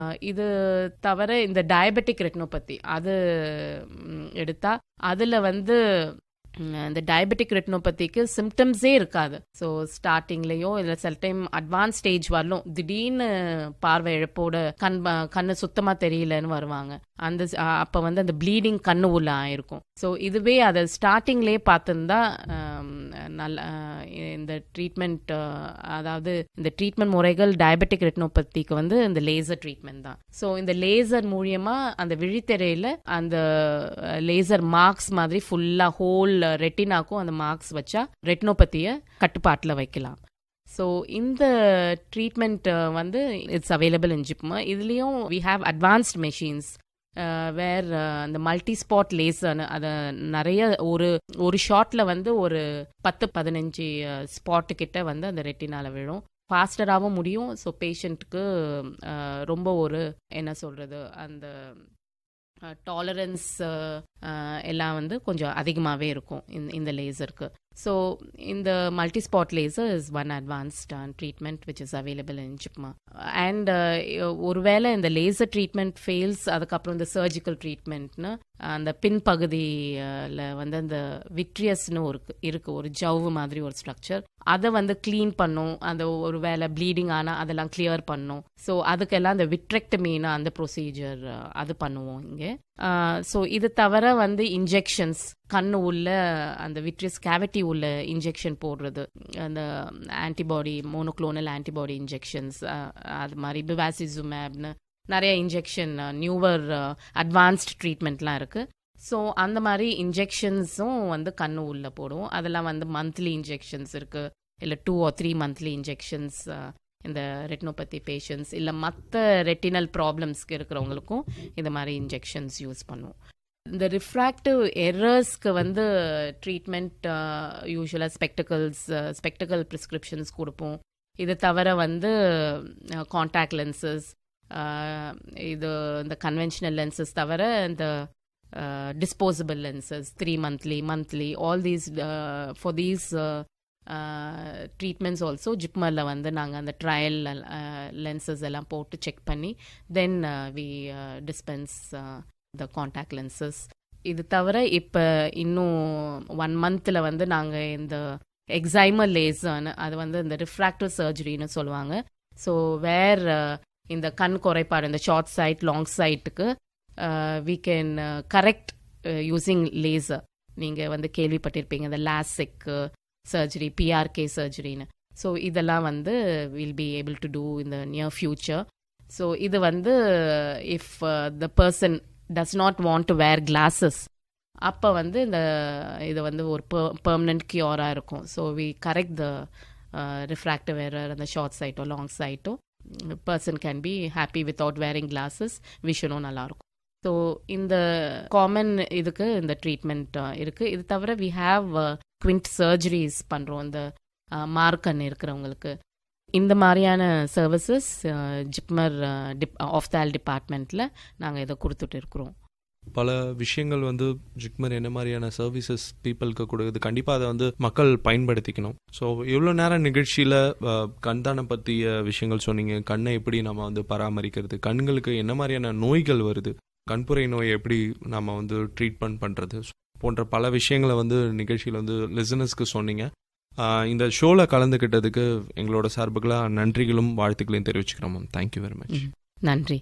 அஹ் இது தவிர இந்த டயபெட்டிக் ரெட்டினோபதி அது ம், எடுத்தா அதில் வந்து ம், இந்த டயபெட்டிக் ரெட்டினோபதிக்கு சிம்டம்ஸே இருக்காது ஸோ ஸ்டார்டிங்லேயோ இல்லை சில டைம் அட்வான்ஸ் ஸ்டேஜ் வரலும் திடீர்னு பார்வை இழப்போட கண் ப- கண்ணு சுத்தமாக தெரியலன்னு வருவாங்க அந்த ஸ்- அ- அப்ப வந்து அந்த ப்ளீடிங் கண்ணு உள்ள ஆயிருக்கும் ஸோ இதுவே அதை ஸ்டார்டிங்லேயே பார்த்துருந்தா நல்ல அஹ், இந்த ட்ரீட்மெண்ட் அதாவது இந்த ட்ரீட்மெண்ட் முறைகள் டயபெட்டிக் ரெட்டினோபதிக்கு வந்து இந்த லேசர் ட்ரீட்மெண்ட் தான் ஸோ இந்த லேசர் மூலியமா அந்த விழித்திரையில அந்த லேசர் மார்க்ஸ் மாதிரி ஃபுல்லா ஹோல் ரெட்டினாக்கும் அந்த மார்க்ஸ் வச்சா ரெட்டினோபதியை கட்டுப்பாட்டில் வைக்கலாம் ஸோ இந்த ட்ரீட்மெண்ட் வந்து இட்ஸ் அவைலபிள் இன் ஜிப்மா இதுலேயும் we have advanced machines where அந்த மல்டி ஸ்பாட் லேசர்னு அதை நிறைய ஒரு ஒரு ஷாட்டில் வந்து ஒரு பத்து பதினஞ்சு ஸ்பாட்டு கிட்ட வந்து அந்த ரெட்டினால விழும் ஃபாஸ்டராகவும் முடியும் ஸோ பேஷண்ட்டுக்கு ரொம்ப ஒரு என்ன சொல்கிறது அந்த டாலரன்ஸ் எல்லாம் வந்து கொஞ்சம் அதிகமாகவே இருக்கும் இந்த இந்த லேசருக்கு ஸோ இந்த multi spot laser is one advanced treatment which is available in JIPMER and ஒருவேளை இந்த லேசர் ட்ரீட்மெண்ட் ஃபெயில்ஸ் அதுக்கப்புறம் இந்த சர்ஜிக்கல் ட்ரீட்மெண்ட்னு அந்த பின்பகுதியில் வந்து அந்த விட்ரியஸ்னு ஒரு இருக்கு ஒரு ஜவ்வு மாதிரி ஒரு ஸ்ட்ரக்சர் அதை வந்து க்ளீன் பண்ணும் அந்த ஒரு வேலை ப்ளீடிங் ஆனால் அதெல்லாம் கிளியர் பண்ணும் ஸோ அதுக்கெல்லாம் அந்த விட்ரெக்டமீனா அந்த ப்ரொசீஜர் அது பண்ணுவோம் இங்கே ஸோ இது தவிர வந்து இன்ஜெக்ஷன்ஸ் கண்ணு உள்ள அந்த விட்ரியஸ் கேவிட்டி உள்ள இன்ஜெக்ஷன் போடுறது அந்த ஆன்டிபாடி மோனோக்ளோனல் ஆன்டிபாடி இன்ஜெக்ஷன்ஸ் அது மாதிரி பிவாசிசுமேப்னு நிறைய இன்ஜெக்ஷன் நியூவர் அட்வான்ஸ்ட் ட்ரீட்மெண்ட்லாம் இருக்குது ஸோ அந்த மாதிரி இன்ஜெக்ஷன்ஸும் வந்து கண்ணு உள்ள போடுவோம் அதெல்லாம் வந்து மந்த்லி இன்ஜெக்ஷன்ஸ் இருக்குது இல்லை two or three monthly injections இந்த ரெட்டினோபதி பேஷண்ட்ஸ் இல்லை மற்ற ரெட்டினல் ப்ராப்ளம்ஸ்க்கு இருக்கிறவங்களுக்கும் இந்த மாதிரி இன்ஜெக்ஷன்ஸ் யூஸ் பண்ணுவோம் இந்த ரிஃப்ராக்டிவ் எரர்ஸ்க்கு வந்து ட்ரீட்மெண்ட் யூஸ்வலாக ஸ்பெக்டக்கல்ஸ் ஸ்பெக்டக்கல் ப்ரிஸ்கிரிப்ஷன்ஸ் கொடுப்போம் இது தவிர வந்து காண்டாக்ட் லென்சஸ் இது இந்த கன்வென்ஷனல் லென்சஸ் தவிர இந்த disposable lenses three monthly monthly all these for these treatments also ஜிப்மரில் வந்து நாங்கள் அந்த ட்ரையல் லென்சஸ் எல்லாம் போட்டு செக் பண்ணி then we dispense the contact lenses இது தவிர இப்போ இன்னும் ஒன் மந்தில் வந்து நாங்கள் இந்த எக்ஸைமர் லேசர்னு அது வந்து இந்த ரிஃப்ராக்டிவ் சர்ஜரின்னு சொல்லுவாங்க ஸோ வேர் இந்த கண் குறைபாடு இந்த ஷார்ட் சைட் லாங் சைட்டுக்கு we can correct using laser நீங்கள் வந்து கேள்விப்பட்டிருப்பீங்க இந்த லாசிக்கு சர்ஜரி பிஆர்கே சர்ஜரின்னு ஸோ இதெல்லாம் வந்து will be able to do இந்த நியர் ஃபியூச்சர் ஸோ இது வந்து if the person does not want to wear glasses அப்போ வந்து இந்த இது வந்து ஒரு பெர்மனன்ட் கியூராக இருக்கும் so we correct the refractive error அந்த ஷார்ட் சைட்டோ லாங் சைட்டோ person can be happy without wearing classes விஷனும் நல்லாயிருக்கும் ஸோ இந்த காமன் இதுக்கு இந்த ட்ரீட்மெண்ட் இருக்குது இது தவிர வி ஹாவ் குவிண்ட் சர்ஜரிஸ் பண்ணுறோம் இந்த மார்க்கன் இருக்கிறவங்களுக்கு இந்த மாதிரியான சர்வீசஸ் ஜிப்மர் டிப் ஆஃப்தால் டிபார்ட்மெண்ட்டில் நாங்கள் இதை கொடுத்துட்டு இருக்கிறோம் பல விஷயங்கள் வந்து ஜிக்மர் என்ன மாதிரியான சர்வீசஸ் பீப்புளுக்கு கொடுக்குது கண்டிப்பாக அதை வந்து மக்கள் பயன்படுத்திக்கணும் ஸோ இவ்வளோ நேரம் நிகழ்ச்சியில் கண்தானம் பற்றிய விஷயங்கள் சொன்னீங்க கண்ணை எப்படி நம்ம வந்து பராமரிக்கிறது கண்களுக்கு என்ன மாதிரியான நோய்கள் வருது கண்புரை நோய் எப்படி நம்ம வந்து ட்ரீட்மெண்ட் பண்ணுறது போன்ற பல விஷயங்களை வந்து நிகழ்ச்சியில் வந்து லிசனர்ஸ்க்கு சொன்னீங்க இந்த ஷோவில் கலந்துக்கிட்டதுக்கு எங்களோட சார்புகளாக நன்றிகளும் வாழ்த்துக்களையும் தெரிவிச்சுக்கிறோம் மேம் தேங்க்யூ வெரி மச் நன்றி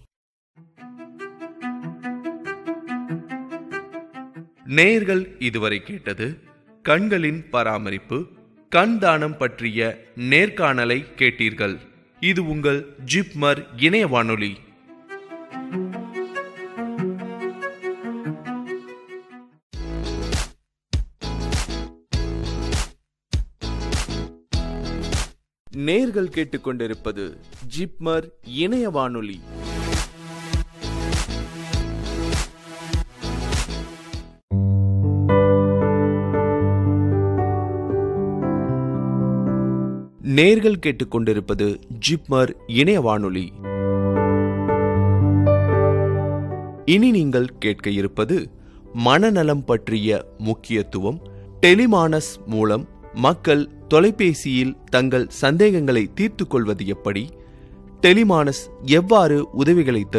நேர்கள் இதுவரை கேட்டது கண்களின் பராமரிப்பு கண் தானம் பற்றிய நேர்காணலை கேட்டீர்கள் இது உங்கள் ஜிப்மர் இணைய வானொலி நேர்கள் கேட்டுக்கொண்டிருப்பது ஜிப்மர் இணைய வானொலி நேர்கள் கேட்டுக்கொண்டிருப்பது ஜிப்மர் இணைய வானொலி இனி நீங்கள் கேட்க இருப்பது மனநலம் பற்றிய முக்கியத்துவம் டெலிமானஸ் மூலம் மக்கள் தொலைபேசியில் தங்கள் சந்தேகங்களை தீர்த்து கொள்வது எப்படி டெலிமானஸ் எவ்வாறு உதவிகளை